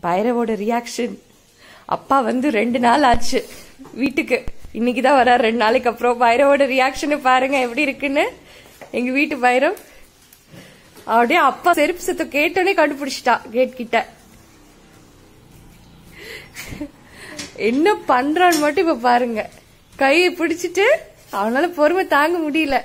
பைரவோட reaction அப்பா வந்து ரெண்டு நாள் ஆச்சு வீட்டுக்கு இன்னைக்கு தான் வரார் ரெண்டு நாளைக்கு அப்புறம் பைரவோட ரியாக்ஷனை பாருங்க எப்படி இருக்குன்னு எங்க வீட்டு பைரவ் அப்படியே அப்பா செருப்பு சத்தம் கேட்டோன்னே கண்டுபிடிச்சிட்டா கேட் கிட்ட என்ன பண்றான்னு மட்டும் இப்ப பாருங்க கையை பிடிச்சிட்டு அவனால பொறுமை தாங்க முடியல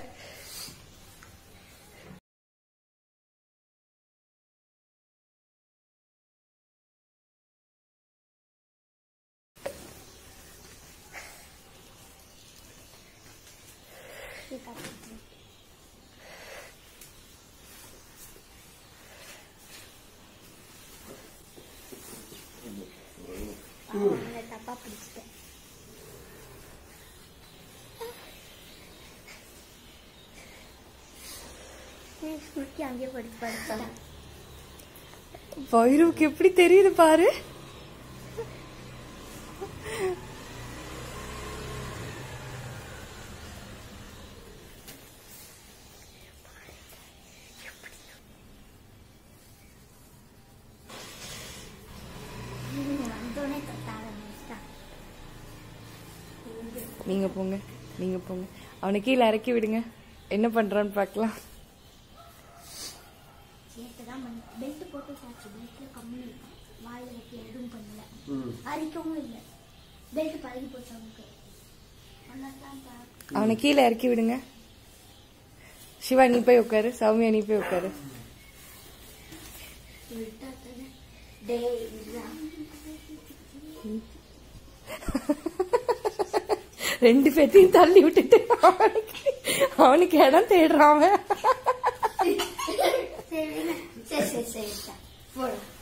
அவனை தப்பா பிடிச்சிட்டேன் ஸ்மிருதி அங்கேயே படிச்சு படிச்சுட்டான் பைரவுக்கு எப்படி தெரியுது பாரு வந்தோடனே தொட்ட ஆரம்பிச்சிட்டான் நீங்க போங்க நீங்க போங்க அவனை கீழே இறக்கி விடுங்க என்ன பண்றான்னு பார்க்கலாம் சேர்த்து தான் பண்ணி பெல்ட் போட்டு சாச்சு பெல்ட்ல கம்மி இருக்கும் வாயில வைக்க எதுவும் பண்ணல அரிக்கவும் இல்லை பெல்ட் பழகி போச்சு அவனுக்கு ஒன்னதான் பார்க்க அவனை கீழே இறக்கி விடுங்க சிவா நீ போய் உட்காரு சௌமியா நீ போய் உட்காரு விட்டாத்தது டேய் இதுதான் ரெண்டு பேத்தையும் தள்ளி விட்டுட்டு அவனுக்கு அவனுக்கு இடம் தேடுறான் அவன் சரி விடுங்க. சரி சரி சரி போலாம்